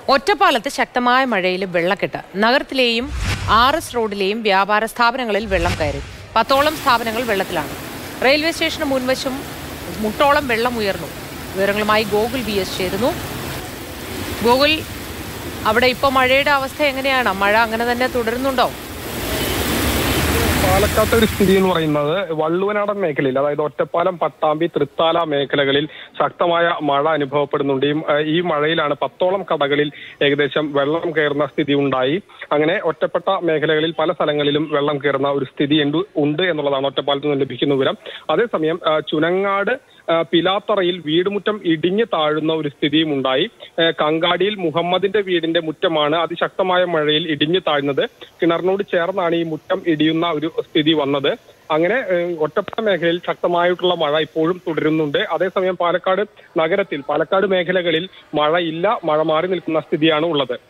ഒറ്റപ്പാലത്ത് ശക്തമായ മഴയിൽ വെള്ളക്കെട്ട് നഗരത്തിലെയും ആർ എസ് റോഡിലെയും വ്യാപാര സ്ഥാപനങ്ങളിൽ വെള്ളം കയറി പത്തോളം സ്ഥാപനങ്ങൾ വെള്ളത്തിലാണ് റെയിൽവേ സ്റ്റേഷന് മുൻവശം മുട്ടോളം വെള്ളം ഉയർന്നു വിവരങ്ങളുമായി ഗോകുൽ ബി എസ് ചേരുന്നു ഗോകുൽ അവിടെ ഇപ്പോൾ മഴയുടെ അവസ്ഥ എങ്ങനെയാണ് മഴ അങ്ങനെ തന്നെ തുടരുന്നുണ്ടോ പാലക്കാട്ടെ ഒരു സ്ഥിതി എന്ന് പറയുന്നത് വള്ളുവനാടൻ മേഖലയിൽ അതായത് ഒറ്റപ്പാലം പട്ടാമ്പി തൃത്താല മേഖലകളിൽ ശക്തമായ മഴ അനുഭവപ്പെടുന്നുണ്ട് ഈ ഏഹ് ഈ മഴയിലാണ് പത്തോളം കടകളിൽ ഏകദേശം വെള്ളം കയറുന്ന സ്ഥിതി ഉണ്ടായി അങ്ങനെ ഒറ്റപ്പെട്ട മേഖലകളിൽ പല സ്ഥലങ്ങളിലും വെള്ളം കയറുന്ന ഒരു സ്ഥിതി ഉണ്ട് ഉണ്ട് എന്നുള്ളതാണ് ഒറ്റപ്പാലത്ത് നിന്ന് ലഭിക്കുന്ന വിവരം അതേസമയം ഏഹ് ചുനങ്ങാട് ഏഹ് പിലാത്തറയിൽ വീടുമുറ്റം ഇടിഞ്ഞു താഴുന്ന ഒരു സ്ഥിതിയും ഉണ്ടായി ഏഹ് കങ്കാടിയിൽ മുഹമ്മദിന്റെ വീടിന്റെ മുറ്റമാണ് അതിശക്തമായ മഴയിൽ ഇടിഞ്ഞു താഴ്ന്നത് കിണറിനോട് ചേർന്നാണ് ഈ മുറ്റം ഇടിയുന്ന ഒരു സ്ഥിതി വന്നത് അങ്ങനെ ഏഹ് ഒറ്റപ്പെട്ട മേഖലയിൽ ശക്തമായിട്ടുള്ള മഴ ഇപ്പോഴും തുടരുന്നുണ്ട് അതേസമയം പാലക്കാട് നഗരത്തിൽ പാലക്കാട് മേഖലകളിൽ മഴ ഇല്ല മഴ മാറി നിൽക്കുന്ന സ്ഥിതിയാണ് ഉള്ളത്